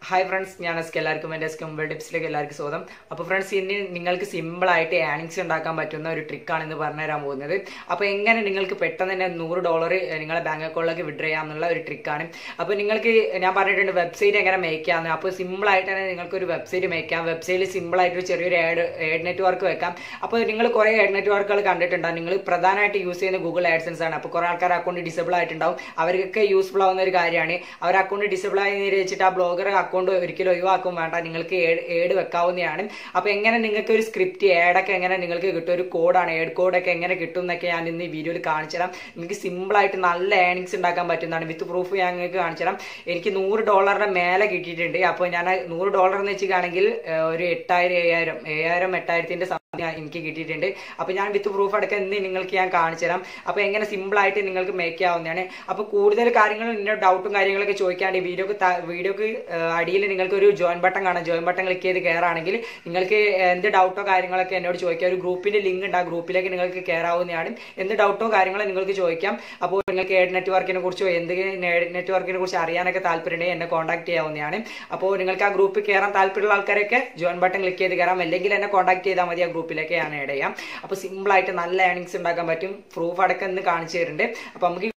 hi friends ഞാൻ എസ്കെ എല്ലാവർക്കും എൻ്റെ എസ്കെ മൊബൈൽ ടിപ്സിലേക്ക് എല്ലാവർക്കും സ്വാഗതം അപ്പോൾ ഫ്രണ്ട്സ് ഇനി നിങ്ങൾക്ക് സിമ്പിൾ ആയിട്ട് ഏണിങ്സ് ഉണ്ടാക്കാൻ പറ്റുന്ന ഒരു ട്രിക്കാണ് ഇന്ന് പറഞ്ഞുതരാൻ പോകുന്നത് അപ്പോൾ എങ്ങനെ നിങ്ങൾക്ക് പെട്ടെന്ന് തന്നെ നൂറ് ഡോളർ നിങ്ങളെ ബാങ്ക് അക്കൗണ്ടിലേക്ക് വിഡ്രോ ചെയ്യാമെന്നുള്ള ഒരു ട്രിക്കാണ് അപ്പോൾ നിങ്ങൾക്ക് ഞാൻ പറഞ്ഞിട്ടുണ്ട് വെബ്സൈറ്റ് എങ്ങനെ മേക്ക് ചെയ്യാമെന്ന് അപ്പോൾ സിമ്പിൾ ആയിട്ട് തന്നെ നിങ്ങൾക്ക് ഒരു വെബ്സൈറ്റ് മേക്ക് ചെയ്യാം വെബ്സൈറ്റിൽ സിമ്പിൾ ആയിട്ട് ഒരു ചെറിയൊരു ആഡ് ആഡ് നെറ്റ്വർക്ക് വെക്കാം അപ്പോൾ നിങ്ങൾ കുറേ ആഡ് നെറ്റ്വർക്കുകൾ കണ്ടിട്ടുണ്ടാവും നിങ്ങൾ പ്രധാനമായിട്ട് യൂസ് ചെയ്യുന്ന ഗൂഗിൾ ആഡ്സൻസ് ആണ് അപ്പോൾ കുറേ ആൾക്കാർ അക്കൗണ്ട് ഡിസേബിൾ ആയിട്ടുണ്ടാവും അവർക്കൊക്കെ യൂസ്ഫുൾ ആവുന്ന ഒരു കാര്യമാണ് അവർ അക്കൗണ്ട് ഡിസേബിൾ ആയി വെച്ചിട്ട് ആ ബ്ലോഗർ അക്കൗണ്ട് ഒരിക്കലും ഒഴിവാക്കും വേണ്ട നിങ്ങൾക്ക് ഏഡ് വെക്കാവുന്നതാണ് അപ്പോൾ എങ്ങനെ നിങ്ങൾക്ക് ഒരു സ്ക്രിപ്റ്റ് ഏഡൊക്കെ എങ്ങനെ നിങ്ങൾക്ക് കിട്ടും ഒരു കോഡാണ് ഏഡ് കോഡൊക്കെ എങ്ങനെ കിട്ടും എന്നൊക്കെ ഞാൻ ഇന്ന് ഈ വീഡിയോയിൽ കാണിച്ചു തരാം നിങ്ങൾക്ക് സിമ്പിൾ ആയിട്ട് നല്ല ഏണിങ്സ് ഉണ്ടാക്കാൻ പറ്റുന്നതാണ് വിത്ത് പ്രൂഫ് ഞാൻ നിങ്ങൾക്ക് കാണിച്ചു തരാം എനിക്ക് നൂറ് ഡോളറിന്റെ മേലെ കിട്ടിയിട്ടുണ്ട് അപ്പോൾ ഞാൻ നൂറ് ഡോളർ എന്ന് വെച്ചിട്ടാണെങ്കിൽ ഒരു എട്ടായിരം ഏഴായിരം ഏഴായിരം എട്ടായിരത്തിന്റെ എനിക്ക് കിട്ടിയിട്ടുണ്ട് അപ്പോൾ ഞാൻ വിത്ത് പ്രൂഫ് അടക്കം ഇന്ന് നിങ്ങൾക്ക് ഞാൻ കാണിച്ചു തരാം അപ്പോൾ എങ്ങനെ സിമ്പിൾ ആയിട്ട് നിങ്ങൾക്ക് മേക്ക് ആവുന്നതാണ് അപ്പോൾ കൂടുതൽ കാര്യങ്ങളും ഇന്ന ഡൗട്ടും കാര്യങ്ങളൊക്കെ ചോദിക്കാണ്ട് വീഡിയോക്ക് വീഡിയോക്ക് അടിയിൽ നിങ്ങൾക്ക് ഒരു ജോയിൻ ബട്ടൺ കാണാം ജോയിൻ ബട്ടൺ ക്ലിക്ക് ചെയ്ത് കയറാണെങ്കിൽ നിങ്ങൾക്ക് എന്ത് ഡൗട്ടോ കാര്യങ്ങളൊക്കെ എന്നോട് ചോദിക്കാം ഒരു ഗ്രൂപ്പിന്റെ ലിങ്ക് ഉണ്ട് ആ ഗ്രൂപ്പിലേക്ക് നിങ്ങൾക്ക് കയറാവുന്നതാണ് എന്ത് ഡൗട്ടോ കാര്യങ്ങളോ നിങ്ങൾക്ക് ചോദിക്കാം അപ്പോൾ നിങ്ങൾക്ക് ഏഡ് നെറ്റ്വർക്കിനെ കുറിച്ചോ എന്തെങ്കിലും നെറ്റ്വർക്കിനെ കുറിച്ച് അറിയാനൊക്കെ താല്പര്യമുണ്ടെങ്കിൽ എന്നെ കോൺടാക്ട് ചെയ്യാവുന്നതാണ് അപ്പോൾ നിങ്ങൾക്ക് ആ ഗ്രൂപ്പിൽ കയറാൻ താല്പര്യമുള്ള ആൾക്കാരൊക്കെ ജോയിൻ ബട്ടൺ ക്ലിക്ക് ചെയ്ത് കയറാം അല്ലെങ്കിൽ എന്നെ കോൺടാക്ട് ചെയ്താൽ മതി ആ ഗ്രൂപ്പിലേക്ക് ഞാൻ ആഡ് ചെയ്യാം അപ്പോൾ സിമ്പിൾ ആയിട്ട് നല്ല ഏണിങ്സ് ഉണ്ടാക്കാൻ പറ്റും പ്രൂഫ് അടക്കം ഇന്ന് കാണിച്ചു തരുന്നുണ്ട് അപ്പോൾ നമുക്ക്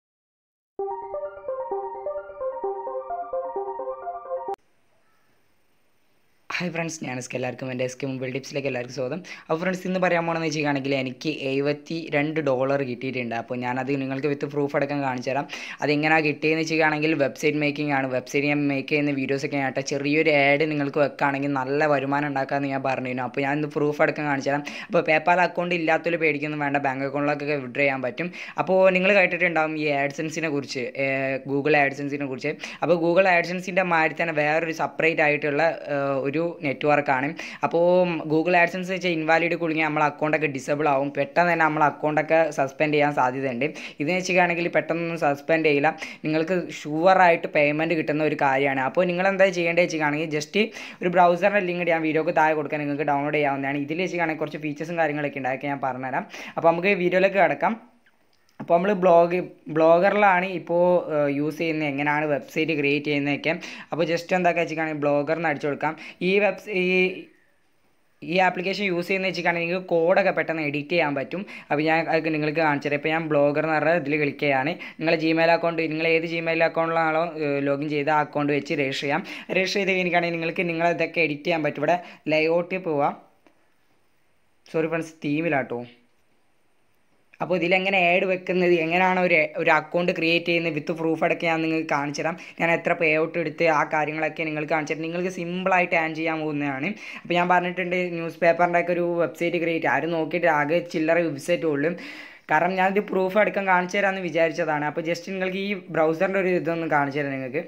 ഹായ് ഫ്രണ്ട്സ് ഞാൻ എസ്കെ എല്ലാവർക്കും എൻ്റെ എസ്കെ മൊബൈൽ ടിപ്സിലേക്ക് എല്ലാവർക്കും സ്വാഗതം അപ്പോൾ ഫ്രണ്ട്സ് ഇന്ന് പറയാൻ പോകണമെന്ന് വെച്ചിട്ടുണ്ടെങ്കിൽ എനിക്ക് എഴുപത്തി രണ്ട് ഡോളർ കിട്ടിയിട്ടുണ്ട് അപ്പോൾ ഞാനത് നിങ്ങൾക്ക് വിത്ത് പ്രൂഫ് അടക്കം കാണിച്ചു തരാം അതെങ്ങനെയാണ് കിട്ടിയെന്ന് വെച്ചിട്ടുണ്ടെങ്കിൽ വെബ്സൈറ്റ് മേക്കിംഗ് ആണ് വെബ്സൈറ്റ് ഞാൻ മേക്ക് ചെയ്യുന്ന വീഡിയോസൊക്കെ ഞാൻ ആട്ടെ ചെറിയൊരു ആഡ് നിങ്ങൾക്ക് വെക്കുകയാണെങ്കിൽ നല്ല വരുമാനം ഉണ്ടാക്കാമെന്ന് ഞാൻ പറഞ്ഞിരുന്നു അപ്പോൾ ഞാൻ ഇന്ന് പ്രൂഫ് അടക്കം കാണിച്ചു തരാം അപ്പോൾ പേപ്പാൽ അക്കൗണ്ട് ഇല്ലാത്തവർ പേടിക്കൊന്നും വേണ്ട ബാങ്ക് അക്കൗണ്ടിലൊക്കെ വിഡ്രോ ചെയ്യാൻ പറ്റും അപ്പോൾ നിങ്ങൾ കേട്ടിട്ടുണ്ടാവും ഈ ആഡ്സൻസിനെ കുറിച്ച് ഗൂഗിൾ ആഡ്സൻസിനെ കുറിച്ച് അപ്പോൾ ഗൂഗിൾ ആഡ്സൻസിൻ്റെ മാതിരി തന്നെ വേറൊരു സെപ്പറേറ്റ് ആയിട്ടുള്ള ഒരു നെറ്റ്വർക്കാണ് അപ്പോൾ ഗൂഗിൾ ആഡ്സൻസ് വെച്ചാൽ ഇൻവാലിഡ് കുടുങ്ങി നമ്മളെ അക്കൗണ്ടൊക്കെ ഡിസേബിൾ ആവും പെട്ടെന്ന് തന്നെ നമ്മളെ അക്കൗണ്ടൊക്കെ സസ്പെൻഡ് ചെയ്യാൻ സാധ്യതയുണ്ട് ഇതെന്ന് വെച്ചിട്ടാണെങ്കിൽ പെട്ടെന്നൊന്നും സസ്പെൻഡ് ചെയ്യില്ല നിങ്ങൾക്ക് ഷുവറായിട്ട് പേയ്മെൻറ്റ് കിട്ടുന്ന ഒരു കാര്യമാണ് അപ്പോൾ നിങ്ങൾ എന്താ ചെയ്യേണ്ടത് വെച്ചിട്ടാണെങ്കിൽ ജസ്റ്റ് ഒരു ബ്രൗസറിൻ്റെ ലിങ്ക് ഞാൻ വീഡിയോക്ക് താഴെ കൊടുക്കാൻ നിങ്ങൾക്ക് ഡൗൺലോഡ് ചെയ്യാവുന്നതാണ് ഇതിൽ വെച്ചിട്ടാണെങ്കിൽ കുറച്ച് ഫീച്ചേഴ്സും കാര്യങ്ങളൊക്കെ ഉണ്ടാക്കി ഞാൻ പറഞ്ഞുതരാം അപ്പോൾ നമുക്ക് വീഡിയോയിലേക്ക് കിടക്കാം അപ്പോൾ നമ്മൾ ബ്ലോഗ് ബ്ലോഗറിലാണ് ഇപ്പോൾ യൂസ് ചെയ്യുന്നത് എങ്ങനെയാണ് വെബ്സൈറ്റ് ക്രിയേറ്റ് ചെയ്യുന്നതൊക്കെ അപ്പോൾ ജസ്റ്റ് എന്താക്കുക വെച്ചിട്ടാണെങ്കിൽ ബ്ലോഗറിന് അടിച്ചു കൊടുക്കാം ഈ വെബ്സ് ഈ ഈ ആപ്ലിക്കേഷൻ യൂസ് ചെയ്യുന്ന വെച്ചിട്ടാണെങ്കിൽ നിങ്ങൾക്ക് കോഡൊക്കെ പെട്ടെന്ന് എഡിറ്റ് ചെയ്യാൻ പറ്റും അപ്പോൾ ഞാൻ അത് നിങ്ങൾക്ക് കാണിച്ചു തരാം ഇപ്പോൾ ഞാൻ ബ്ലോഗർ എന്ന് പറഞ്ഞാൽ ഇതിൽ ക്ലിക്ക് ചെയ്യാണ് നിങ്ങൾ ജിമെയിൽ അക്കൗണ്ട് നിങ്ങൾ ഏത് ജിമെയിൽ അക്കൗണ്ടിലാണോ ലോഗിൻ ചെയ്ത ആ അക്കൗണ്ട് വെച്ച് രജിസ്റ്റർ ചെയ്യാം രജിസ്റ്റർ ചെയ്ത് കഴിഞ്ഞിട്ടാണെങ്കിൽ നിങ്ങൾക്ക് നിങ്ങളിതൊക്കെ എഡിറ്റ് ചെയ്യാൻ പറ്റും ഇവിടെ ലേഔട്ടിൽ പോവാം സോറി ഫ്രണ്ട്സ് തീമിലാട്ടോ അപ്പോൾ ഇതിലെങ്ങനെ ആഡ് വെക്കുന്നത് എങ്ങനെയാണ് ഒരു ഒരു അക്കൗണ്ട് ക്രിയേറ്റ് ചെയ്യുന്നത് വിത്ത് പ്രൂഫ് അടക്കം ഞാൻ നിങ്ങൾക്ക് കാണിച്ചു തരാം ഞാൻ എത്ര പേ ഔട്ട് എടുത്ത് ആ കാര്യങ്ങളൊക്കെ നിങ്ങൾക്ക് കാണിച്ചു തരാം നിങ്ങൾക്ക് സിമ്പിളായിട്ട് ആൻ ചെയ്യാൻ പോകുന്നതാണ് അപ്പോൾ ഞാൻ പറഞ്ഞിട്ടുണ്ട് ന്യൂസ് പേപ്പറിൻ്റെ ഒക്കെ ഒരു വെബ്സൈറ്റ് ക്രിയേറ്റ് ആരും നോക്കിയിട്ട് ആകെ ചില്ലറ വെബ്സൈറ്റ് ഉള്ളൂ കാരണം ഞാനിത് പ്രൂഫ് അടക്കം കാണിച്ചു തരാമെന്ന് വിചാരിച്ചതാണ് അപ്പോൾ ജസ്റ്റ് നിങ്ങൾക്ക് ഈ ബ്രൗസറിൻ്റെ ഒരു ഇതൊന്ന് കാണിച്ചു തരാം നിങ്ങൾക്ക്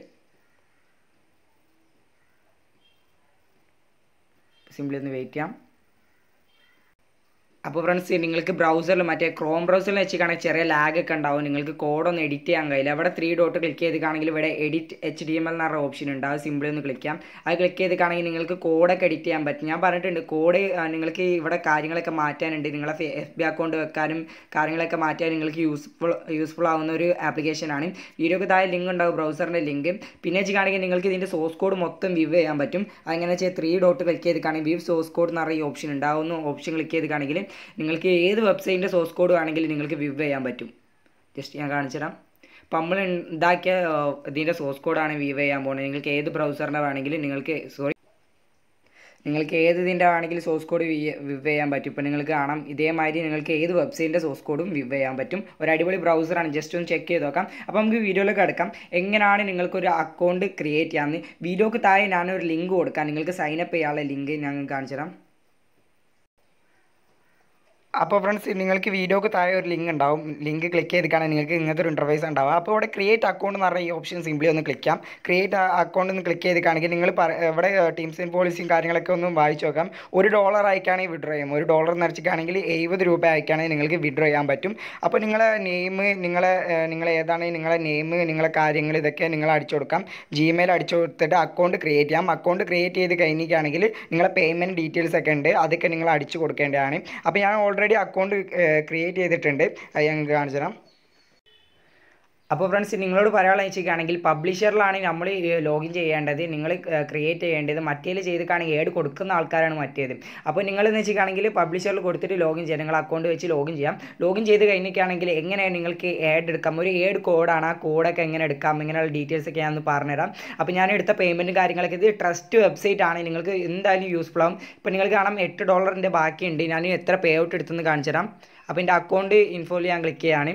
സിമ്പിളി ഒന്ന് വെയിറ്റ് ചെയ്യാം അപ്പോൾ ഫ്രണ്ട്സ് നിങ്ങൾക്ക് ബ്രൗസറിൽ മറ്റേ ക്രോം ബ്രൗസറിൽ വെച്ചിട്ടാണെങ്കിൽ ചെറിയ ലാഗ് ഒക്കെ ഉണ്ടാവും നിങ്ങൾക്ക് കോഡൊന്നും എഡിറ്റ് ചെയ്യാൻ കഴിയില്ല അവിടെ ത്രീ ഡോട്ട് ക്ലിക്ക് ചെയ്തിട്ടാണെങ്കിൽ ഇവിടെ edit H T M L എന്ന് പറഞ്ഞ ഓപ്ഷൻ ഉണ്ട് അത് സിമ്പിൾ ഒന്ന് ക്ലിക്ക് ചെയ്യാം അത് ക്ലിക്ക് ചെയ്തിട്ടാണെങ്കിൽ നിങ്ങൾക്ക് കോഡൊക്കെ എഡിറ്റ് ചെയ്യാൻ പറ്റും ഞാൻ പറഞ്ഞിട്ടുണ്ട് കോഡ് നിങ്ങൾക്ക് ഇവിടെ കാര്യങ്ങളൊക്കെ മാറ്റാനുണ്ട് നിങ്ങളെ എഫ് ബി അക്കൗണ്ട് വെക്കാനും കാര്യങ്ങളൊക്കെ മാറ്റാൻ നിങ്ങൾക്ക് യൂസ്ഫുൾ യൂസ്ഫുൾ ആവുന്ന ഒരു ആപ്ലിക്കേഷനാണ് വീഡിയോക്ക് താഴെ ലിങ്ക് ഉണ്ടാവും ബ്രൗസറിൻ്റെ ലിങ്ക് പിന്നെ വെച്ചിട്ടാണെങ്കിൽ നിങ്ങൾക്ക് ഇതിൻ്റെ സോഴ്സ് കോഡ് മൊത്തം വ്യൂ ചെയ്യാൻ പറ്റും അതെങ്ങനെ വെച്ചാൽ ത്രീ ഡോട്ട് ക്ലിക്ക് ചെയ്തിട്ടാണെങ്കിൽ വ്യൂ സോഴ്സ് കോഡ് എന്ന് പറയുന്ന ഓപ്ഷൻ ഉണ്ടാവുന്ന ഓപ്ഷൻ ക്ലിക്ക് ചെയ്തിട്ടാണെങ്കിൽ നിങ്ങൾക്ക് ഏത് വെബ്സൈറ്റിൻ്റെ സോഴ്സ് കോഡ് വേണമെങ്കിലും നിങ്ങൾക്ക് വ്യൂ ചെയ്യാൻ പറ്റും ജസ്റ്റ് ഞാൻ കാണിച്ചു തരാം അപ്പം നമ്മൾ ഉണ്ടാക്കിയ ഇതിൻ്റെ സോഴ്സ് കോഡാണ് വ്യൂ ചെയ്യാൻ പോകുന്നത് നിങ്ങൾക്ക് ഏത് ബ്രൗസറിൻ്റെ വേണമെങ്കിലും നിങ്ങൾക്ക് സോറി നിങ്ങൾക്ക് ഏത് ഇതിൻ്റെ ആണെങ്കിലും സോഴ്സ് കോഡ് വ്യൂ ചെയ്യാൻ പറ്റും ഇപ്പോൾ നിങ്ങൾക്ക് കാണാം ഇതേമാതിരി നിങ്ങൾക്ക് ഏത് വെബ്സൈറ്റിൻ്റെ സോഴ്സ് കോഡും വ്യൂ ചെയ്യാൻ പറ്റും ഒരു അടിപൊളി ബ്രൗസറാണ് ജസ്റ്റ് ഒന്ന് ചെക്ക് ചെയ്ത് നോക്കാം അപ്പോൾ നമുക്ക് വീഡിയോയിലേക്ക് എടുക്കാം എങ്ങനെയാണ് നിങ്ങൾക്കൊരു അക്കൗണ്ട് ക്രിയേറ്റ് ചെയ്യാമെന്ന് വീഡിയോക്ക് താഴെ ഞാനൊരു ലിങ്ക് കൊടുക്കാം നിങ്ങൾക്ക് സൈനപ്പ് ചെയ്യാനുള്ള ലിങ്ക് ഞാൻ കാണിച്ചു തരാം അപ്പോൾ ഫ്രണ്ട്സ് നിങ്ങൾക്ക് വീഡിയോക്ക് താഴെ ഒരു ലിങ്ക് ഉണ്ടാവും ലിങ്ക് ക്ലിക്ക് ചെയ്തിട്ടാണ് നിങ്ങൾക്ക് ഇങ്ങനത്തെ ഒരു ഇൻ്റർഫേസ് ഉണ്ടാവുക അപ്പോൾ ഇവിടെ ക്രിയേറ്റ് അക്കൗണ്ട് എന്ന് പറഞ്ഞ ഈ ഓപ്ഷൻ സിംപ്ലി ഒന്ന് ക്ലിക്ക് ചെയ്യാം ക്രിയേറ്റ് അക്കൗണ്ട് ഒന്ന് ക്ലിക്ക് ചെയ്തിട്ടാണെങ്കിൽ നിങ്ങൾ ഇവിടെ ടീംസ് ആൻഡ് പോളിസിയും കാര്യങ്ങളൊക്കെ ഒന്ന് വായിച്ചു നോക്കാം ഒരു ഡോളർ അയക്കുകയാണെങ്കിൽ വിഡ്രോ ചെയ്യും ഒരു ഡോളർ നിറച്ചിട്ടാണെങ്കിൽ എഴുപത് രൂപ അയക്കുകയാണെങ്കിൽ നിങ്ങൾക്ക് വിഡ്രോ ചെയ്യാൻ പറ്റും അപ്പോൾ നിങ്ങളെ നെയിം നിങ്ങളെ നിങ്ങൾ ഏതാണ് നിങ്ങളെ നെയിം നിങ്ങളെ കാര്യങ്ങൾ ഇതൊക്കെ നിങ്ങൾ അടിച്ചു കൊടുക്കാം ജിമെയിൽ അടിച്ചു കൊടുത്തിട്ട് അക്കൗണ്ട് ക്രിയേറ്റ് ചെയ്യാം അക്കൗണ്ട് ക്രിയേറ്റ് ചെയ്ത് കഴിഞ്ഞിട്ടാണെങ്കിൽ നിങ്ങളെ പേയ്മെൻറ്റ് ഡീറ്റെയിൽസ് ഒക്കെ ഉണ്ട് അതൊക്കെ നിങ്ങൾ അടിച്ചു കൊടുക്കേണ്ടതാണ് അപ്പോൾ ഞാൻ ഓൾറെഡി അക്കൗണ്ട് ക്രിയേറ്റ് ചെയ്തിട്ടുണ്ട് അത് ഞങ്ങൾക്ക് കാണിച്ചു തരാം അപ്പോൾ ഫ്രണ്ട്സ് നിങ്ങളോട് പറയാനുള്ള വെച്ചിട്ടാണെങ്കിൽ പബ്ലിഷറിലാണ് നമ്മൾ ലോഗിൻ ചെയ്യേണ്ടത് നിങ്ങൾ ക്രിയേറ്റ് ചെയ്യേണ്ടത് മറ്റേൽ ചെയ്തിട്ടാണെങ്കിൽ ഏഡ് കൊടുക്കുന്ന ആൾക്കാരാണ് മറ്റേത് അപ്പോൾ നിങ്ങൾ എന്ന് വെച്ചിട്ടാണെങ്കിൽ പബ്ലിഷറിൽ കൊടുത്തിട്ട് ലോഗിൻ ചെയ്യാം നിങ്ങൾ അക്കൗണ്ട് വെച്ച് ലോഗിൻ ചെയ്യാം ലോഗിൻ ചെയ്ത് കഴിഞ്ഞിട്ടാണെങ്കിൽ എങ്ങനെ നിങ്ങൾക്ക് ഏഡ് എടുക്കാം ഒരു ഏഡ് കോഡാണ് ആ കോഡൊക്കെ എങ്ങനെ എടുക്കാം ഇങ്ങനെയുള്ള ഡീറ്റെയിൽസ് ഒക്കെ ഞാൻ ഒന്ന് പറഞ്ഞുതരാം അപ്പോൾ ഞാൻ എടുത്ത പേയ്മെൻറ്റും കാര്യങ്ങളൊക്കെ ഇത് ട്രസ്റ്റ് വെബ്സൈറ്റ് ആണ് നിങ്ങൾക്ക് എന്തായാലും യൂസ്ഫുൾ ആവും ഇപ്പോൾ നിങ്ങൾ കാണാം എട്ട് ഡോളറിൻ്റെ ബാക്കിയുണ്ട് ഞാൻ എത്ര പേ ഔട്ട് എടുത്തെന്ന് കാണിച്ചു തരാം അപ്പോൾ എൻ്റെ അക്കൗണ്ട് ഇൻഫോയിൽ ഞാൻ ക്ലിക്ക് ചെയ്യാണ്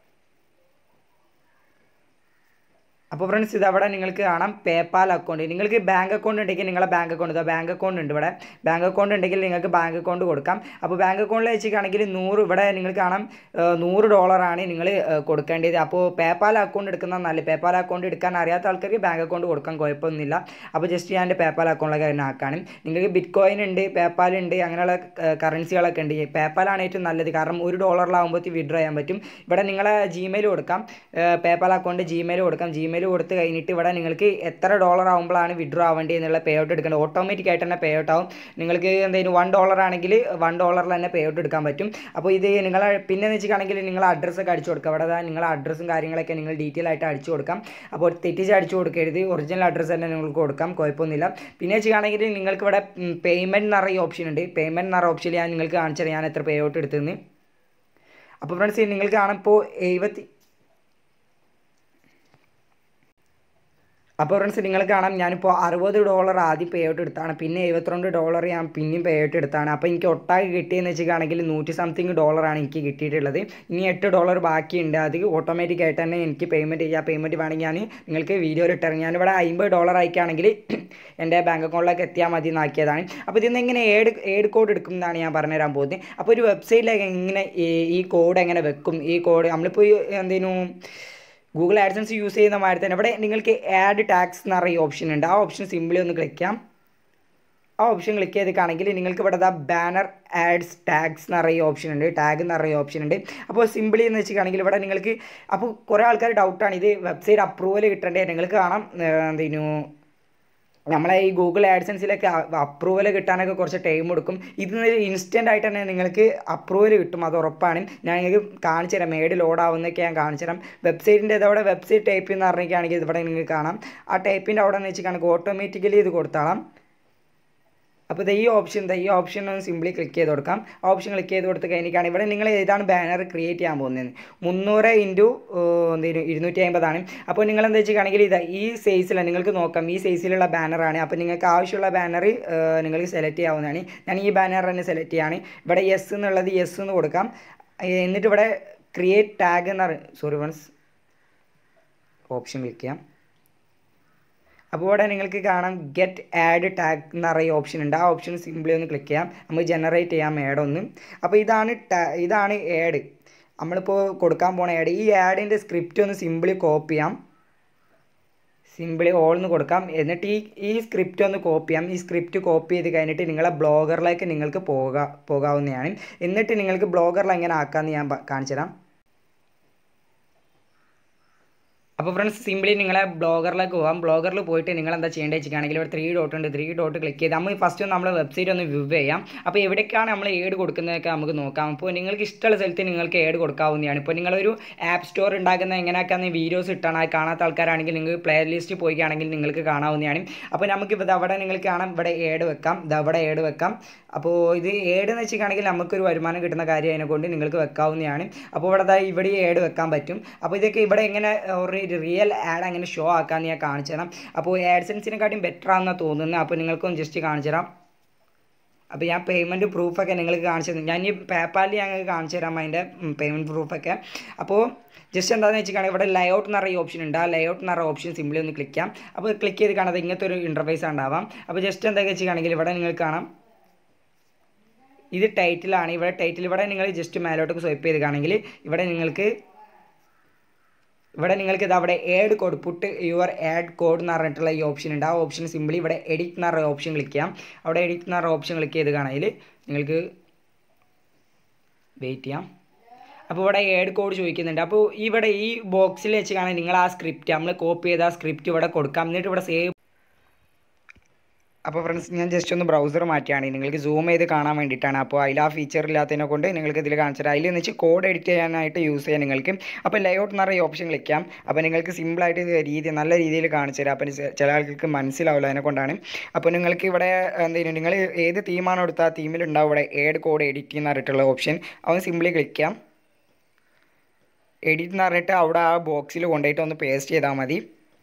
അപ്പോൾ ഫ്രണ്ട്സ് ഇത് അവിടെ നിങ്ങൾക്ക് കാണാം പേപ്പാൽ അക്കൗണ്ട് നിങ്ങൾക്ക് ബാങ്ക് അക്കൗണ്ട് ഉണ്ടെങ്കിൽ നിങ്ങളെ ബാങ്ക് അക്കൗണ്ട് ഇതാ ബാങ്ക് അക്കൗണ്ട് ഉണ്ട് ഇവിടെ ബാങ്ക് അക്കൗണ്ട് ഉണ്ടെങ്കിൽ നിങ്ങൾക്ക് ബാങ്ക് അക്കൗണ്ട് കൊടുക്കാം അപ്പോൾ ബാങ്ക് അക്കൗണ്ടിൽ വെച്ചിട്ടാണെങ്കിൽ നൂറ് ഇവിടെ നിങ്ങൾക്ക് കാണാം ഏഹ്, നൂറ് ഡോളറാണ് നിങ്ങൾ ഏഹ്, കൊടുക്കേണ്ടത് അപ്പോൾ പേപ്പാൽ അക്കൗണ്ട് എടുക്കുന്ന നല്ല പേപ്പാൽ അക്കൗണ്ട് എടുക്കാൻ അറിയാത്ത ആൾക്കാർക്ക് ബാങ്ക് അക്കൗണ്ട് കൊടുക്കാൻ കുഴപ്പമൊന്നുമില്ല അപ്പോൾ ജസ്റ്റ് ഞാൻ എൻ്റെ പേപ്പാൽ അക്കൗണ്ടിലേക്ക് തന്നെ ആക്കാണ് നിങ്ങൾക്ക് ബിറ്റ് കോയിൻ ഉണ്ട് പേപ്പാൽ ഉണ്ട് അങ്ങനെയുള്ള കറൻസികളൊക്കെ ഉണ്ട് പേപ്പാലാണ് ഏറ്റവും നല്ലത് കാരണം ഒരു ഡോളറിലാകുമ്പോഴത്തേക്ക് വിഡ്രോ ചെയ്യാൻ പറ്റും ഇവിടെ നിങ്ങളെ ജിമെയിൽ കൊടുക്കാം പേപ്പാൽ അക്കൗണ്ട് ജിമെയിൽ കൊടുക്കാം ജിമെയിൽ കൊടുത്ത് കഴിഞ്ഞിട്ട് ഇവിടെ നിങ്ങൾക്ക് എത്ര ഡോളർ ആകുമ്പോഴാണ് വിഡ്രോ ആവേണ്ടി എന്നുള്ള പേ ഔട്ട് എടുക്കേണ്ടത് ഓട്ടോമാറ്റിക് ആയിട്ട് തന്നെ പേ ഔട്ട് ആവും നിങ്ങൾക്ക് എന്തെങ്കിലും വൺ ഡോളർ ആണെങ്കിൽ വൺ ഡോളറിൽ തന്നെ പേ ഔട്ട് എടുക്കാൻ പറ്റും അപ്പോൾ ഇത് നിങ്ങളെ പിന്നെ എന്ന് വെച്ചിട്ടാണെങ്കിൽ നിങ്ങൾ അഡ്രസ്സൊക്കെ അടിച്ചു കൊടുക്കുക അവിടെ ദാ നിങ്ങളെ അഡ്രസ്സും കാര്യങ്ങളൊക്കെ നിങ്ങൾ ഡീറ്റെയിൽ ആയിട്ട് അടിച്ചു കൊടുക്കാം അപ്പോൾ തെറ്റിച്ച് അടിച്ചു കൊടുക്കരുത് ഒറിജിനൽ അഡ്രസ്സ് തന്നെ നിങ്ങൾക്ക് കൊടുക്കാം കുഴപ്പമൊന്നുമില്ല പിന്നെ വെച്ചിട്ടാണെങ്കിൽ നിങ്ങൾക്ക് ഇവിടെ പേയ്മെൻറ്റ് എന്ന് പറയുന്ന ഓപ്ഷൻ ഉണ്ട് പേയ്മെൻറ്റ് എന്ന് പറയുന്ന ഓപ്ഷനിൽ ഞാൻ നിങ്ങൾക്ക് കാണിച്ചു തരാം ഞാൻ എത്ര പേ ഔട്ട് എടുത്തതെന്ന് അപ്പോൾ ഫ്രണ്ട്സ് നിങ്ങൾക്ക് കാണാം ഇപ്പോൾ എഴുപത്തി അപ്പോൾ ഫ്രണ്ട്സ് നിങ്ങൾ കാണാം ഞാനിപ്പോൾ അറുപത് ഡോളർ ആദ്യം പേ ഔട്ട് എടുത്താണ് പിന്നെ എഴുപത്തിരണ്ട് ഡോളർ ഞാൻ പിന്നെയും പേ ഔട്ട് എടുത്താണ് അപ്പോൾ എനിക്ക് ഒട്ടാകെ കിട്ടിയെന്ന് വെച്ചിട്ടാണെങ്കിൽ നൂറ്റി സംതിങ് ഡോളറാണ് എനിക്ക് കിട്ടിയിട്ടുള്ളത് ഇനി എട്ട് ഡോളർ ബാക്കിയുണ്ട് അത് ഓട്ടോമാറ്റിക് ആയിട്ട് തന്നെ എനിക്ക് പേയ്മെൻറ്റ് ചെയ്യാം പേയ്മെൻറ്റ് വേണമെങ്കിൽ ഞാൻ നിങ്ങൾക്ക് വീഡിയോ ഇട്ടിറങ്ങി ഞാനിവിടെ അമ്പത് ഡോളർ അയക്കുകയാണെങ്കിൽ എൻ്റെ ബാങ്ക് അക്കൗണ്ടിലേക്ക് എത്തിയാൽ മതി എന്നാക്കിയതാണ് അപ്പോൾ ഇതിൽ നിന്ന് എങ്ങനെ ഏഡ് ഏഡ് കോഡ് എടുക്കും എന്നാണ് ഞാൻ പറഞ്ഞുതരാൻ പോകുന്നത് അപ്പോൾ ഒരു വെബ്സൈറ്റിലേക്ക് എങ്ങനെ ഈ- ഈ കോഡ് എങ്ങനെ വെക്കും ഈ കോഡ് നമ്മളിപ്പോൾ ഈ എന്തേനു ഗൂഗിൾ ആഡ്സൻസ് യൂസ് ചെയ്യുന്ന മാതിരി തന്നെ ഇവിടെ നിങ്ങൾക്ക് ആഡ് ടാക്സ് എന്ന് പറയുന്ന ഓപ്ഷൻ ഉണ്ട് ആ ഓപ്ഷൻ സിമ്പിളി ഒന്ന് ക്ലിക്ക് ചെയ്യാം ആ ഓപ്ഷൻ ക്ലിക്ക് ചെയ്തിട്ടാണെങ്കിൽ നിങ്ങൾക്ക് ഇവിടെ ദാ ബാനർ ആഡ്സ് ടാഗ്സ് എന്ന് പറയുന്ന ഓപ്ഷൻ ഉണ്ട് ടാഗ് എന്ന് പറയുന്ന ഓപ്ഷൻ ഉണ്ട് അപ്പോൾ സിമ്പിളി എന്ന് വെച്ചിട്ടാണെങ്കിൽ ഇവിടെ നിങ്ങൾക്ക് അപ്പോൾ കുറേ ആൾക്കാർ ഡൗട്ടാണ് ഇത് വെബ്സൈറ്റ് അപ്രൂവൽ കിട്ടേണ്ടത് നിങ്ങൾക്ക് കാണാം ഏഹ്, എന്തേനു നമ്മളെ ഈ ഗൂഗിൾ ആഡ്സൻസിലൊക്കെ അപ്രൂവൽ കിട്ടാനൊക്കെ കുറച്ച് ടൈം എടുക്കും ഇത് ഇൻസ്റ്റൻ്റ് ആയിട്ട് തന്നെ നിങ്ങൾക്ക് അപ്രൂവൽ കിട്ടും അത് ഉറപ്പാണ് ഞാൻ നിങ്ങൾക്ക് കാണിച്ചു തരാം മേഡ് ലോഡ് ആവുന്നതൊക്കെ ഞാൻ കാണിച്ചു തരാം വെബ്സൈറ്റിൻ്റെ ഇതവിടെ വെബ്സൈറ്റ് ടൈപ്പ് എന്ന് പറഞ്ഞിട്ടാണെങ്കിൽ ഇവിടെ നിങ്ങൾക്ക് കാണാം ആ ടൈപ്പിൻ്റെ അവിടെ നിന്ന് വെച്ചിട്ടാണെങ്കിൽ ഓട്ടോമാറ്റിക്കലി ഇത് കൊടുത്താളാം അപ്പോൾ ഇത് ഈ ഓപ്ഷൻ ദാ ഈ ഓപ്ഷൻ ഒന്ന് സിംപ്ലി ക്ലിക്ക് ചെയ്ത് കൊടുക്കാം ഓപ്ഷൻ ക്ലിക്ക് ചെയ്ത് കൊടുത്ത് കഴിഞ്ഞിട്ടാണ് ഇവിടെ നിങ്ങൾ ഏതാണ് ബാനർ ക്രിയേറ്റ് ചെയ്യാൻ പോകുന്നത് മുന്നൂറ് ഇൻറ്റു എന്തേലും ഇരുന്നൂറ്റി അമ്പതാണ് അപ്പോൾ നിങ്ങൾ എന്താ വെച്ചിട്ടാണെങ്കിൽ ഇതാ ഈ സൈസിലാണ് നിങ്ങൾക്ക് നോക്കാം ഈ സൈസിലുള്ള ബാനറാണ് അപ്പോൾ നിങ്ങൾക്ക് ആവശ്യമുള്ള ബാനർ നിങ്ങൾക്ക് സെലക്ട് ചെയ്യാവുന്നതാണ് ഞാൻ ഈ ബാനർ തന്നെ സെലക്ട് ചെയ്യാണ് ഇവിടെ യെസ് എന്നുള്ളത് യെസ് എന്ന് കൊടുക്കാം ഏഹ് എന്നിട്ട് ഇവിടെ ക്രിയേറ്റ് ടാഗ് എന്ന് പറ സോറി വൺസ് ഓപ്ഷൻ ക്ലിക്ക് ചെയ്യാം അപ്പോൾ ഇവിടെ നിങ്ങൾക്ക് കാണാം ഗെറ്റ് ആഡ് ടാഗ് എന്ന് പറയുന്ന ഓപ്ഷൻ ഉണ്ട് ആ ഓപ്ഷൻ സിംപ്ലി ഒന്ന് ക്ലിക്ക് ചെയ്യാം നമുക്ക് ജനറേറ്റ് ചെയ്യാം ആഡ് ഒന്ന് അപ്പോൾ ഇതാണ് ta- ഇതാണ് ആഡ് നമ്മളിപ്പോൾ കൊടുക്കാൻ പോണ ആഡ് ഈ ആഡിൻ്റെ സ്ക്രിപ്റ്റ് ഒന്ന് സിംപിളി കോപ്പി ചെയ്യാം സിംപിളി ഓൾ എന്ന് കൊടുക്കാം എന്നിട്ട് ഈ ഈ സ്ക്രിപ്റ്റ് ഒന്ന് കോപ്പി ചെയ്യാം ഈ സ്ക്രിപ്റ്റ് കോപ്പി ചെയ്ത് കഴിഞ്ഞിട്ട് നിങ്ങളെ ബ്ലോഗറിലേക്ക് നിങ്ങൾക്ക് പോകാ പോകാവുന്നതാണ് എന്നിട്ട് നിങ്ങൾക്ക് ബ്ലോഗറിൽ എങ്ങനെ ആക്കാമെന്ന് ഞാൻ പ- കാണിച്ചു തരാം അപ്പോൾ ഫ്രണ്ട്സ് സിംപ്ലി നിങ്ങളെ ബ്ലോഗറിലേക്ക് പോകാം ബ്ലോഗറിൽ പോയിട്ട് നിങ്ങൾ എന്താ ചെയ്യേണ്ടത് വെച്ചിട്ടാണെങ്കിൽ ഇവിടെ ത്രീ ഡോട്ട് ഉണ്ട് ത്രീ ഡോട്ട് ക്ലിക്ക് ചെയ്ത് നമ്മൾ ഫസ്റ്റ് ഒന്ന് നമ്മൾ വെബ്സൈറ്റ് ഒന്ന് വ്യൂ ചെയ്യാം അപ്പോൾ എവിടേക്കാണ് നമ്മൾ ഏഡ് കൊടുക്കുന്നതൊക്കെ നമുക്ക് നോക്കാം അപ്പോൾ നിങ്ങൾക്ക് ഇഷ്ടമുള്ള സ്ഥലത്ത് നിങ്ങൾക്ക് ഏഡ് കൊടുക്കാവുന്നതാണ് ഇപ്പോൾ നിങ്ങളൊരു ആപ്പ് സ്റ്റോർ ഉണ്ടാക്കുന്ന എങ്ങനെയൊക്കെയാണ് വീഡിയോസ് ഇട്ടാണ് അത് കാണാത്ത ആൾക്കാരാണെങ്കിൽ നിങ്ങൾക്ക് പ്ലേ ലിസ്റ്റ് പോയിക്കുകയാണെങ്കിൽ നിങ്ങൾക്ക് കാണാവുന്നതാണ് അപ്പോൾ നമുക്ക് ഇത് അവിടെ നിങ്ങൾക്ക് കാണാം ഇവിടെ ഏഡ് വെക്കാം ഇത് അവിടെ ഏഡ് വെക്കാം അപ്പോൾ ഇത് ഏഡ് എന്ന് വെച്ചിട്ടാണെങ്കിൽ നമുക്കൊരു വരുമാനം കിട്ടുന്ന കാര്യം അതിനെ കൊണ്ട് നിങ്ങൾക്ക് വെക്കാവുന്നതാണ് അപ്പോൾ ഇവിടെ ദാ ഇവിടെ ഏഡ് വെക്കാൻ പറ്റും അപ്പോൾ ഇതൊക്കെ ഇവിടെ എങ്ങനെ ഒരു റിയൽ ആഡ് അങ്ങനെ ഷോ ആക്കാമെന്ന് ഞാൻ കാണിച്ചു തരാം അപ്പോൾ ആഡ്സൻസിനെക്കാട്ടിയും ബെറ്റർ ആണെന്നാണ് തോന്നുന്നത് അപ്പോൾ നിങ്ങൾക്കൊന്ന് ജസ്റ്റ് കാണിച്ചു തരാം അപ്പോൾ ഞാൻ പേയ്മെൻറ്റ് പ്രൂഫൊക്കെ നിങ്ങൾക്ക് കാണിച്ചു തരും ഞാൻ ഈ പേപ്പാലിൽ ഞങ്ങൾക്ക് കാണിച്ചു തരാം അതിൻ്റെ പേയ്മെൻറ്റ് പ്രൂഫൊക്കെ അപ്പോൾ ജസ്റ്റ് എന്താണെന്ന് വെച്ചിട്ടാണെങ്കിൽ ഇവിടെ ലേഔട്ട് എന്ന് പറയുന്ന ഓപ്ഷൻ ഉണ്ട് ആ ലേഔട്ട് എന്ന് പറയുന്ന ഓപ്ഷൻ സിമ്പിളി ഒന്ന് ക്ലിക്ക് ചെയ്യാം അപ്പോൾ ക്ലിക്ക് ചെയ്ത് കാണാതെ ഇങ്ങനത്തെ ഒരു ഇൻ്റർഫേസ് ഉണ്ടാവാം അപ്പോൾ ജസ്റ്റ് എന്താ വെച്ചിട്ടാണെങ്കിൽ ഇവിടെ നിങ്ങൾക്ക് കാണാം ഇത് ടൈറ്റിലാണ് ഇവിടെ ടൈറ്റിൽ ഇവിടെ നിങ്ങൾ ജസ്റ്റ് മേലോട്ട് സ്വൈപ്പ് ചെയ്ത് കാണെങ്കിൽ ഇവിടെ നിങ്ങൾക്ക് ഇവിടെ നിങ്ങൾക്ക് ഇത് അവിടെ ad code put your ad code എന്ന് പറഞ്ഞിട്ടുള്ള ഈ ഓപ്ഷൻ ഉണ്ട് ആ ഓപ്ഷൻ സിമ്പിളി ഇവിടെ എഡിറ്റ് എന്ന് പറയുന്ന ഓപ്ഷൻ ക്ലിക്ക് ചെയ്യാം അവിടെ എഡിറ്റ് എന്ന് പറയുന്ന ഓപ്ഷൻ ക്ലിക്ക് ചെയ്ത് കാണാൽ നിങ്ങൾക്ക് വെയിറ്റ് ചെയ്യാം അപ്പോൾ ഇവിടെ ഏഡ് കോഡ് ചോദിക്കുന്നുണ്ട് അപ്പോൾ ഇവിടെ ഈ ബോക്സിൽ വെച്ച് കാണാൻ നിങ്ങൾ ആ സ്ക്രിപ്റ്റ് നമ്മൾ കോപ്പി ചെയ്ത ആ സ്ക്രിപ്റ്റ് ഇവിടെ കൊടുക്കാം എന്നിട്ട് ഇവിടെ സേവ് അപ്പോൾ ഫ്രണ്ട്സ് ഞാൻ ജസ്റ്റ് ഒന്ന് ബ്രൗസർ മാറ്റിയാണ് നിങ്ങൾക്ക് സൂം ചെയ്ത് കാണാൻ വേണ്ടിയിട്ടാണ് അപ്പോൾ അതിൽ ആ ഫീച്ചർ ഇല്ലാത്തതിനെ കൊണ്ട് നിങ്ങൾക്ക് ഇതിൽ കാണിച്ചത് അതിൽ വെച്ച് കോഡ് എഡിറ്റ് ചെയ്യാനായിട്ട് യൂസ് ചെയ്യാം നിങ്ങൾക്ക് അപ്പോൾ ലേഔട്ട് എന്ന് പറയുന്ന ഓപ്ഷൻ ക്ലിക്ക് ചെയ്യാം അപ്പോൾ നിങ്ങൾക്ക് സിമ്പിളായിട്ട് ഇത് രീതി നല്ല രീതിയിൽ കാണിച്ചു തരാം അപ്പോൾ ചില ആൾക്കാർക്ക് മനസ്സിലാവില്ല അതിനെ കൊണ്ടാണ് അപ്പോൾ നിങ്ങൾക്ക് ഇവിടെ എന്തെങ്കിലും നിങ്ങൾ ഏത് തീമാണോ എടുത്താൽ ആ തീമിൽ ഉണ്ടാവും ഇവിടെ ഏഡ് കോഡ് എഡിറ്റ് എന്ന് പറഞ്ഞിട്ടുള്ള ഓപ്ഷൻ അവൻ സിമ്പിളി ക്ലിക്ക് ചെയ്യാം എഡിറ്റ് എന്ന് പറഞ്ഞിട്ട് അവിടെ ആ ബോക്സിൽ കൊണ്ടുപോയിട്ട് ഒന്ന് പേസ്റ്റ് ചെയ്താൽ മതി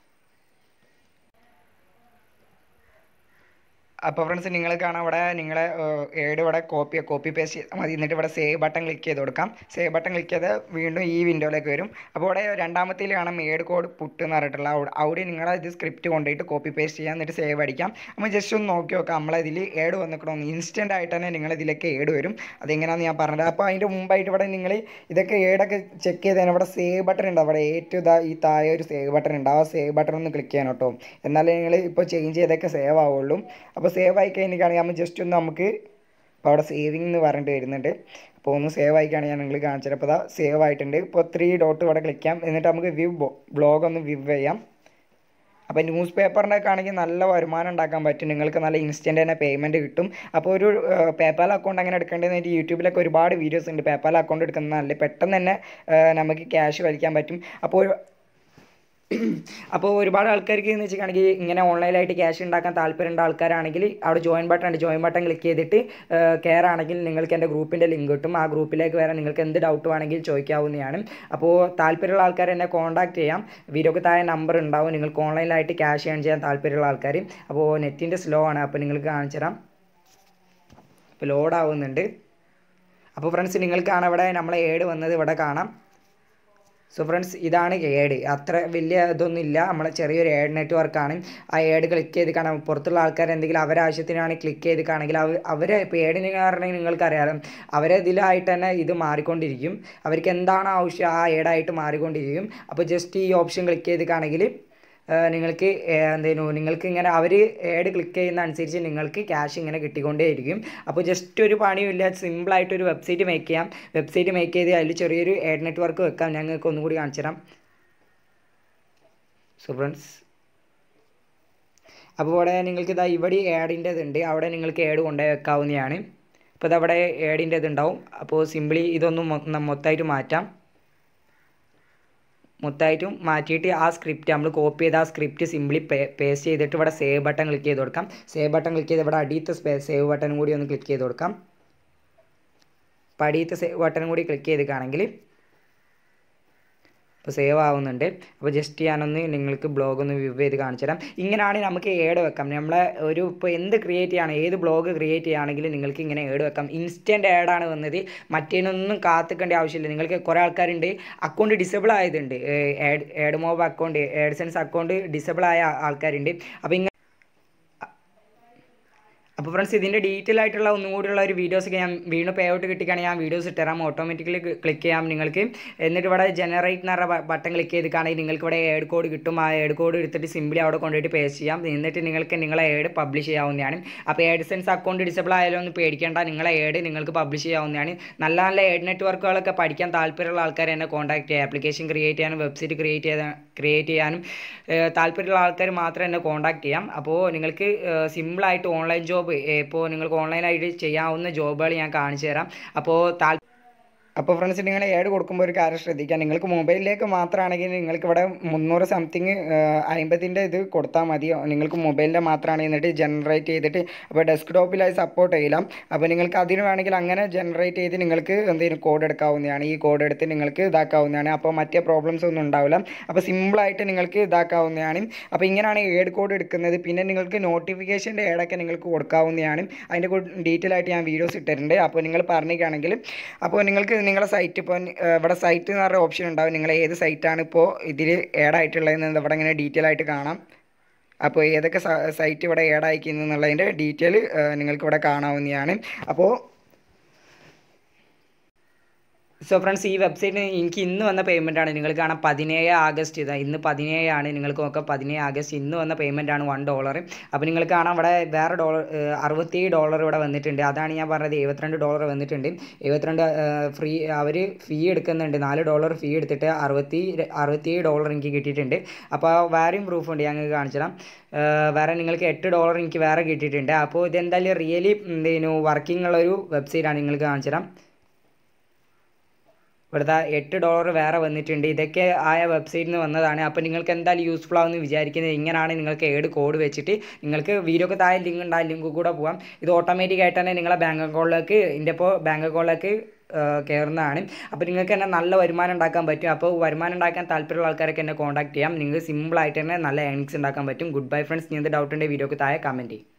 അപ്പോൾ ഫ്രണ്ട്സ് നിങ്ങൾ കാണാം ഇവിടെ നിങ്ങളെ ഏഡ് ഇവിടെ കോപ്പി കോപ്പി പേസ്റ്റ് ചെയ്താൽ മതി എന്നിട്ട് ഇവിടെ സേവ് ബട്ടൺ ക്ലിക്ക് ചെയ്ത് കൊടുക്കാം സേവ് ബട്ടൺ ക്ലിക്ക് ചെയ്ത് വീണ്ടും ഈ വിൻഡോയിലേക്ക് വരും അപ്പോൾ ഇവിടെ രണ്ടാമത്തേൽ കാണാം ഏഡ് കോഡ് പുട്ട് എന്ന് പറഞ്ഞിട്ടുള്ള അവിടെ അവിടെ നിങ്ങൾ ഇത് സ്ക്രിപ്റ്റ് കൊണ്ടുപോയിട്ട് കോപ്പി പേസ്റ്റ് ചെയ്യാം എന്നിട്ട് സേവ് അടിക്കാം നമ്മൾ ജസ്റ്റ് ഒന്ന് നോക്കി നോക്കാം നമ്മളിതിൽ ഏഡ് വന്നിക്കണമെന്ന് ഇൻസ്റ്റൻ്റ് ആയിട്ട് തന്നെ നിങ്ങൾ ഇതിലേക്ക് ഏഡ് വരും അതെങ്ങനെയാണെന്ന് ഞാൻ പറഞ്ഞത് അപ്പോൾ അതിൻ്റെ മുമ്പായിട്ട് ഇവിടെ നിങ്ങൾ ഇതൊക്കെ ഏഡൊക്കെ ചെക്ക് ചെയ്തതിന് ഇവിടെ സേവ് ബട്ടൺ ഉണ്ട് അവിടെ ഏറ്റവും ഇതാ ഈ താഴെ ഒരു സേവ് ബട്ടൺ ഉണ്ട് ആ സേവ് ബട്ടൺ ഒന്ന് ക്ലിക്ക് ചെയ്യണം കേട്ടോ എന്നാലേ നിങ്ങൾ ഇപ്പോൾ ചേഞ്ച് ചെയ്തൊക്കെ സേവ് ആവുള്ളൂ അപ്പോൾ സേവ് ആയി കഴിഞ്ഞിട്ടാണെങ്കിൽ നമ്മൾ ജസ്റ്റ് ഒന്ന് നമുക്ക് അപ്പോൾ അവിടെ സേവിങ് എന്ന് പറഞ്ഞിട്ട് വരുന്നുണ്ട് അപ്പോൾ ഒന്ന് സേവ് ആയിക്കാണ് ഞാൻ നിങ്ങൾ കാണിച്ചത് അപ്പോൾ അതാ സേവ് ആയിട്ടുണ്ട് ഇപ്പോൾ ത്രീ ഡോട്ട് ഇവിടെ ക്ലിക്ക് ചെയ്യാം എന്നിട്ട് നമുക്ക് വ്യൂ ബ്ലോഗ് ഒന്ന് വ്യൂ ചെയ്യാം അപ്പോൾ ന്യൂസ് പേപ്പറിൻ്റെ ഒക്കെ ആണെങ്കിൽ നല്ല വരുമാനം ഉണ്ടാക്കാൻ പറ്റും നിങ്ങൾക്ക് നല്ല ഇൻസ്റ്റൻ്റ് തന്നെ പേയ്മെൻറ്റ് കിട്ടും അപ്പോൾ ഒരു പേപ്പാൽ അക്കൗണ്ട് അങ്ങനെ എടുക്കേണ്ടതെന്ന് യൂട്യൂബിലൊക്കെ ഒരുപാട് വീഡിയോസ് ഉണ്ട് പേപ്പാൽ അക്കൗണ്ട് എടുക്കുന്നത് നല്ല പെട്ടെന്ന് തന്നെ നമുക്ക് ക്യാഷ് വലിക്കാൻ പറ്റും അപ്പോൾ അപ്പോൾ ഒരുപാട് ആൾക്കാർക്ക് എന്ന് വെച്ചിട്ടുണ്ടെങ്കിൽ ഇങ്ങനെ ഓൺലൈനായിട്ട് ക്യാഷ് ഉണ്ടാക്കാൻ താല്പര്യമുള്ള ആൾക്കാരാണെങ്കിൽ അവിടെ ജോയിൻ ബട്ടൺ ഉണ്ട് ജോയിൻ ബട്ടൺ ക്ലിക്ക് ചെയ്തിട്ട് കെയർ ആണെങ്കിൽ നിങ്ങൾക്ക് എൻ്റെ ഗ്രൂപ്പിൻ്റെ ലിങ്ക് കിട്ടും ആ ഗ്രൂപ്പിലേക്ക് വരാൻ നിങ്ങൾക്ക് എന്ത് ഡൗട്ട് വേണമെങ്കിൽ ചോദിക്കാവുന്നതാണ് അപ്പോൾ താല്പര്യമുള്ള ആൾക്കാർ എന്നെ കോൺടാക്ട് ചെയ്യാം വീഡിയോക്ക് താഴെ നമ്പർ ഉണ്ടാവും നിങ്ങൾക്ക് ഓൺലൈനായിട്ട് ക്യാഷ് ഏൺ ചെയ്യാൻ താല്പര്യമുള്ള ആൾക്കാർ അപ്പോൾ നെറ്റിൻ്റെ സ്ലോ ആണ് അപ്പോൾ നിങ്ങൾക്ക് കാണിച്ചു തരാം അപ്പോൾ ലോഡ് ആവുന്നുണ്ട് അപ്പോൾ ഫ്രണ്ട്സ് നിങ്ങൾക്കാണ് ഇവിടെ നമ്മളെ ഏഡ് വന്നത് ഇവിടെ കാണാം സോ ഫ്രണ്ട്സ് ഇതാണ് ഏഡ് അത്ര വലിയ ഇതൊന്നും ഇല്ല നമ്മളെ ചെറിയൊരു ഏഡ് നെറ്റ്വർക്കാണ് ആ ഏഡ് ക്ലിക്ക് ചെയ്ത് കാണാം പുറത്തുള്ള ആൾക്കാർ എന്തെങ്കിലും അവരെ ആവശ്യത്തിനാണ് ക്ലിക്ക് ചെയ്ത് കാണെങ്കിൽ അവർ അവരെ ഇപ്പോൾ ഏഡിന് കാരണം നിങ്ങൾക്കറിയാം അവരെ ഇതിലായിട്ട് തന്നെ ഇത് മാറിക്കൊണ്ടിരിക്കും അവർക്ക് എന്താണ് ആവശ്യം ആ ഏഡായിട്ട് മാറിക്കൊണ്ടിരിക്കും അപ്പോൾ ജസ്റ്റ് ഈ ഓപ്ഷൻ ക്ലിക്ക് ചെയ്ത് കാണെങ്കിൽ നിങ്ങൾക്ക് എന്തേനു നിങ്ങൾക്ക് ഇങ്ങനെ അവർ ഏഡ് ക്ലിക്ക് ചെയ്യുന്ന അനുസരിച്ച് നിങ്ങൾക്ക് ക്യാഷ് ഇങ്ങനെ കിട്ടിക്കൊണ്ടേയിരിക്കും അപ്പോൾ ജസ്റ്റ് ഒരു പണിയില്ല സിമ്പിളായിട്ട് ഒരു വെബ്സൈറ്റ് മേക്ക് ചെയ്യാം വെബ്സൈറ്റ് മേക്ക് ചെയ്ത് അതിൽ ചെറിയൊരു ഏഡ് നെറ്റ്വർക്ക് വെക്കാം ഞങ്ങൾക്ക് ഒന്നും കൂടി കാണിച്ചു തരാം സോ ഫ്രണ്ട്സ് അപ്പോൾ ഇവിടെ നിങ്ങൾക്ക് ഇതാ ഇവിടെ ഏഡിൻ്റെ ഇതുണ്ട് അവിടെ നിങ്ങൾക്ക് ഏഡ് കൊണ്ടുപോയി വെക്കാവുന്നതാണ് അപ്പോൾ ഇതവിടെ ഏഡിൻ്റെ ഇതുണ്ടാവും അപ്പോൾ സിമ്പിളി ഇതൊന്നും മൊത്തമായിട്ട് മാറ്റാം മൊത്തമായിട്ടും മാറ്റിയിട്ട് ആ സ്ക്രിപ്റ്റ് നമ്മൾ കോപ്പി ചെയ്ത് ആ സ്ക്രിപ്റ്റ് സിമ്പിളി പേസ്റ്റ് ചെയ്തിട്ട് ഇവിടെ സേവ് ബട്ടൺ ക്ലിക്ക് ചെയ്ത് കൊടുക്കാം സേവ് ബട്ടൺ ക്ലിക്ക് ചെയ്ത് ഇവിടെ അടിയത്തെ സേവ് ബട്ടൺ കൂടി ഒന്ന് ക്ലിക്ക് ചെയ്ത് കൊടുക്കാം അപ്പോൾ അടിയത്തെ സേവ് ബട്ടൺ കൂടി ക്ലിക്ക് ചെയ്തിട്ടാണെങ്കിൽ അപ്പോൾ സേവ് ആവുന്നുണ്ട് അപ്പോൾ ജസ്റ്റ് ഞാനൊന്ന് നിങ്ങൾക്ക് ബ്ലോഗ് ഒന്ന് വ്യൂ ചെയ്ത് കാണിച്ചു തരാം ഇങ്ങനെയാണ് നമുക്ക് ഏഡ് വെക്കാം നമ്മളെ ഒരു ഇപ്പോൾ എന്ത് ക്രിയേറ്റ് ചെയ്യണം ഏത് ബ്ലോഗ് ക്രിയേറ്റ് ചെയ്യുകയാണെങ്കിലും നിങ്ങൾക്ക് ഇങ്ങനെ ഏഡ് വെക്കാം ഇൻസ്റ്റൻറ്റ് ആഡാണ് വന്നത് മറ്റേനൊന്നും കാത്തിക്കേണ്ട ആവശ്യമില്ല നിങ്ങൾക്ക് കുറേ ആൾക്കാരുണ്ട് അക്കൗണ്ട് ഡിസേബിൾ ആയതുണ്ട് ad AdMob account AdSense account disable ആയ ആൾക്കാരുണ്ട് അപ്പോൾ ഇങ്ങനെ അപ്പോൾ ഫ്രണ്ട്സ് ഇതിൻ്റെ ഡീറ്റെയിൽ ആയിട്ടുള്ള ഒന്നും കൂടിയുള്ള ഒരു വീഡിയോസൊക്കെ ഞാൻ വീണ്ടും പേ ഔട്ട് കിട്ടിക്കുകയാണെങ്കിൽ ഞാൻ വീഡിയോസ് ഇട്ടുതരാം ഓട്ടോമാറ്റിക്കലി ക്ലിക്ക് ചെയ്യാം നിങ്ങൾക്ക് എന്നിട്ട് ഇവിടെ ജനറേറ്റ് എന്ന് പറഞ്ഞ ബട്ടൺ ക്ലിക്ക് ചെയ്തിട്ടാണെങ്കിൽ നിങ്ങൾക്ക് ഇവിടെ ഏഡ് കോഡ് കിട്ടും ആ ഏഡ് കോഡ് എടുത്തിട്ട് സിമ്പിളി അവിടെ കൊണ്ടുപോയിട്ട് പേസ്റ്റ് ചെയ്യാം എന്നിട്ട് നിങ്ങൾക്ക് നിങ്ങളെ ഏഡ് പബ്ലിഷ് ചെയ്യാവുന്നതാണ് അപ്പോൾ ഏഡ്സെൻസ് അക്കൗണ്ട് ഡിസേബിൾ ആയാലും ഒന്നും പേടിക്കേണ്ട നിങ്ങളെ ഏഡ് നിങ്ങൾക്ക് പബ്ലിഷ് ചെയ്യാവുന്നതാണ് നല്ല നല്ല ഏഡ് നെറ്റ്വർക്കുകളൊക്കെ പഠിക്കാൻ താല്പര്യമുള്ള ആൾക്കാർ എന്നെ കോൺടാക്ട് ചെയ്യുക ആപ്ലിക്കേഷൻ ക്രിയേറ്റ് ചെയ്യാനും വെബ്സൈറ്റ് ക്രിയേറ്റ് ചെയ്യാൻ ക്രിയേറ്റ് ചെയ്യാനും താല്പര്യമുള്ള ആൾക്കാർ മാത്രം എന്നെ കോൺടാക്ട് ചെയ്യാം അപ്പോൾ നിങ്ങൾക്ക് സിമ്പിളായിട്ട് ഓൺലൈൻ ജോബ് ഇപ്പോൾ നിങ്ങൾക്ക് ഓൺലൈനായിട്ട് ചെയ്യാവുന്ന ജോബുകൾ ഞാൻ കാണിച്ചു തരാം അപ്പോൾ താല്പര്യം അപ്പോൾ ഫ്രണ്ട്സ് നിങ്ങൾ ഏഡ് കൊടുക്കുമ്പോൾ ഒരു കാര്യം ശ്രദ്ധിക്കുക നിങ്ങൾക്ക് മൊബൈലിലേക്ക് മാത്രമാണെങ്കിൽ നിങ്ങൾക്ക് ഇവിടെ മുന്നൂറ് സംതിങ് അമ്പതിൻ്റെ ഇത് കൊടുത്താൽ മതി നിങ്ങൾക്ക് മൊബൈലിൻ്റെ മാത്രമാണ് എന്നിട്ട് ജനറേറ്റ് ചെയ്തിട്ട് അപ്പോൾ ഡെസ്ക്ടോപ്പിലായി സപ്പോർട്ട് ചെയ്യില്ല അപ്പോൾ നിങ്ങൾക്ക് അതിന് വേണമെങ്കിൽ അങ്ങനെ ജനറേറ്റ് ചെയ്ത് നിങ്ങൾക്ക് എന്തെങ്കിലും കോഡ് എടുക്കാവുന്നതാണ് ഈ കോഡ് എടുത്ത് നിങ്ങൾക്ക് ഇതാക്കാവുന്നതാണ് അപ്പോൾ മറ്റേ പ്രോബ്ലംസ് ഒന്നും ഉണ്ടാവില്ല അപ്പോൾ സിമ്പിളായിട്ട് നിങ്ങൾക്ക് ഇതാക്കാവുന്നതാണ് അപ്പോൾ ഇങ്ങനെയാണ് ഏഡ് കോഡ് എടുക്കുന്നത് പിന്നെ നിങ്ങൾക്ക് നോട്ടിഫിക്കേഷൻ്റെ ഏഡൊക്കെ നിങ്ങൾക്ക് കൊടുക്കാവുന്നതാണ് അതിൻ്റെ ഡീറ്റെയിൽ ആയിട്ട് ഞാൻ വീഡിയോസ് ഇട്ടിട്ടുണ്ട് അപ്പോൾ നിങ്ങൾ പറഞ്ഞിരിക്കുകയാണെങ്കിൽ അപ്പോൾ നിങ്ങൾക്ക് നിങ്ങളുടെ സൈറ്റ് ഇപ്പോൾ ഇവിടെ സൈറ്റ് എന്ന് പറഞ്ഞ ഓപ്ഷൻ ഉണ്ടാവും നിങ്ങൾ ഏത് സൈറ്റാണ് ഇപ്പോൾ ഇതിൽ ആഡ് ആയിട്ടുള്ളതെന്ന് ഇവിടെ ഇങ്ങനെ ഡീറ്റെയിൽ ആയിട്ട് കാണാം അപ്പോൾ ഏതൊക്കെ സൈറ്റ് ഇവിടെ ആഡ് അയക്കുന്നു എന്നുള്ളതിൻ്റെ ഡീറ്റെയിൽ നിങ്ങൾക്ക് ഇവിടെ കാണാവുന്നതാണ് അപ്പോൾ സോ ഫ്രണ്ട്സ് ഈ വെബ്സൈറ്റിന് എനിക്ക് ഇന്ന് വന്ന പേയ്മെൻ്റ് ആണ് നിങ്ങൾ കാണാം പതിനേഴ് ആഗസ്റ്റ് ഇതാ ഇന്ന് പതിനേഴാണ് നിങ്ങൾക്ക് നോക്കാം പതിനേഴ് ആഗസ്റ്റ് ഇന്ന് വന്ന പേയ്മെൻ്റ് ആണ് വൺ ഡോളർ അപ്പോൾ നിങ്ങൾ കാണാം ഇവിടെ വേറെ ഡോളർ അറുപത്തേഴ് ഡോളർ ഇവിടെ വന്നിട്ടുണ്ട് അതാണ് ഞാൻ പറഞ്ഞത് എഴുപത്തിരണ്ട് ഡോളർ വന്നിട്ടുണ്ട് എഴുപത്തിരണ്ട് ഫ്രീ അവർ ഫീ എടുക്കുന്നുണ്ട് നാല് ഡോളർ ഫീ എടുത്തിട്ട് അറുപത്തി അറുപത്തിയേഴ് ഡോളർ എനിക്ക് കിട്ടിയിട്ടുണ്ട് അപ്പോൾ വേറെയും പ്രൂഫ് ഉണ്ട് ഞങ്ങൾക്ക് കാണിച്ചു തരാം വേറെ നിങ്ങൾക്ക് എട്ട് ഡോളർ എനിക്ക് വേറെ കിട്ടിയിട്ടുണ്ട് അപ്പോൾ ഇതെന്തായാലും റിയലി എന്തേനു വർക്കിംഗ് ഉള്ളൊരു വെബ്സൈറ്റാണ് നിങ്ങൾക്ക് കാണിച്ചു തരാം ഇവിടുത്തെ എട്ട് ഡോളർ വേറെ വന്നിട്ടുണ്ട് ഇതൊക്കെ ആയ വെബ്സൈറ്റിൽ നിന്ന് വന്നതാണ് അപ്പോൾ നിങ്ങൾക്ക് എന്തായാലും യൂസ്ഫുൾ ആവുമെന്ന് വിചാരിക്കുന്നത് ഇങ്ങനെയാണ് നിങ്ങൾക്ക് ഏഡ് കോഡ് വെച്ചിട്ട് നിങ്ങൾക്ക് വീഡിയോക്ക് താഴെ ലിങ്ക് ഉണ്ട് ആ ലിങ്ക് കൂടെ പോകാം ഇത് ഓട്ടോമാറ്റിക് ആയിട്ട് തന്നെ നിങ്ങളെ ബാങ്ക് അക്കൗണ്ടിലേക്ക് ഇതിൻ്റെ ഇപ്പോൾ ബാങ്ക് അക്കൗണ്ടിലേക്ക് കയറുന്നതാണ് അപ്പോൾ നിങ്ങൾക്ക് തന്നെ നല്ല വരുമാനം ഉണ്ടാക്കാൻ പറ്റും അപ്പോൾ വരുമാനം ഉണ്ടാക്കാൻ താല്പര്യമുള്ള ആൾക്കാരൊക്കെ എന്നെ കോൺടാക്ട് ചെയ്യാം നിങ്ങൾക്ക് സിമ്പിളായിട്ട് തന്നെ നല്ല ഏണിങ്സ് ഉണ്ടാക്കാൻ പറ്റും ഗുഡ് ബൈ ഫ്രണ്ട്സ് നിങ്ങൾക്ക് ഡൗട്ട് ഉണ്ടെങ്കിൽ വീഡിയോക്ക് താഴെ കമൻറ്റ് ചെയ്യും